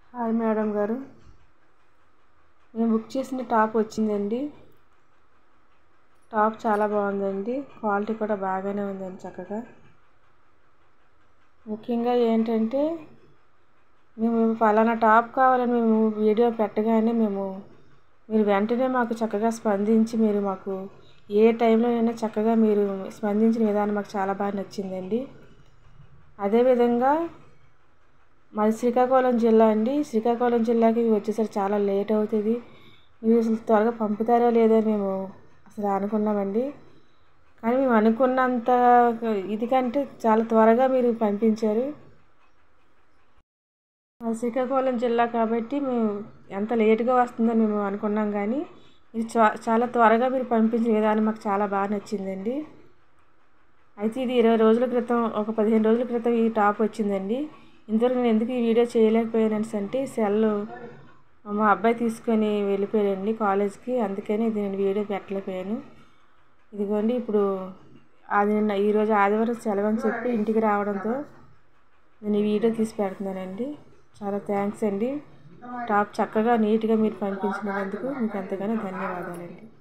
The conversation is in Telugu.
హాయ్ మేడం గారు నేను బుక్ చేసిన టాప్ వచ్చిందండి టాప్ చాలా బాగుందండి క్వాలిటీ కూడా బాగానే ఉందండి చక్కగా ముఖ్యంగా ఏంటంటే మేము ఫలానా టాప్ కావాలని మేము వీడియో పెట్టగానే మేము మీరు వెంటనే మాకు చక్కగా స్పందించి మీరు మాకు ఏ టైంలో అయినా చక్కగా మీరు స్పందించిన విధానం మాకు చాలా బాగా నచ్చిందండి అదేవిధంగా మాది శ్రీకాకుళం జిల్లా అండి శ్రీకాకుళం జిల్లాకి వచ్చేసరికి చాలా లేట్ అవుతుంది మీరు అసలు త్వరగా పంపుతారో లేదో మేము అసలు అనుకున్నామండి కానీ మేము అనుకున్నంత ఇది కంటే చాలా త్వరగా మీరు పంపించారు మాది శ్రీకాకుళం జిల్లా కాబట్టి మేము ఎంత లేట్గా వస్తుందని మేము అనుకున్నాం కానీ ఇది చాలా త్వరగా మీరు పంపించిన విధానం మాకు చాలా బాగా నచ్చిందండి అయితే ఇది ఇరవై రోజుల క్రితం ఒక పదిహేను రోజుల క్రితం ఈ టాప్ వచ్చిందండి ఇంతవరకు నేను ఎందుకు ఈ వీడియో చేయలేకపోయాను అంటే సెల్ మా అబ్బాయి తీసుకొని వెళ్ళిపోయాడండి కాలేజ్కి అందుకని ఇది నేను వీడియో పెట్టలేకపోయాను ఇదిగోండి ఇప్పుడు అది నిన్న ఈరోజు ఆదివారం సెలవు అని చెప్పి ఇంటికి రావడంతో నేను ఈ వీడియో తీసి పెడుతున్నానండి చాలా థ్యాంక్స్ అండి టాప్ చక్కగా నీట్గా మీరు పంపించినందుకు మీకు ఎంతగానో ధన్యవాదాలండి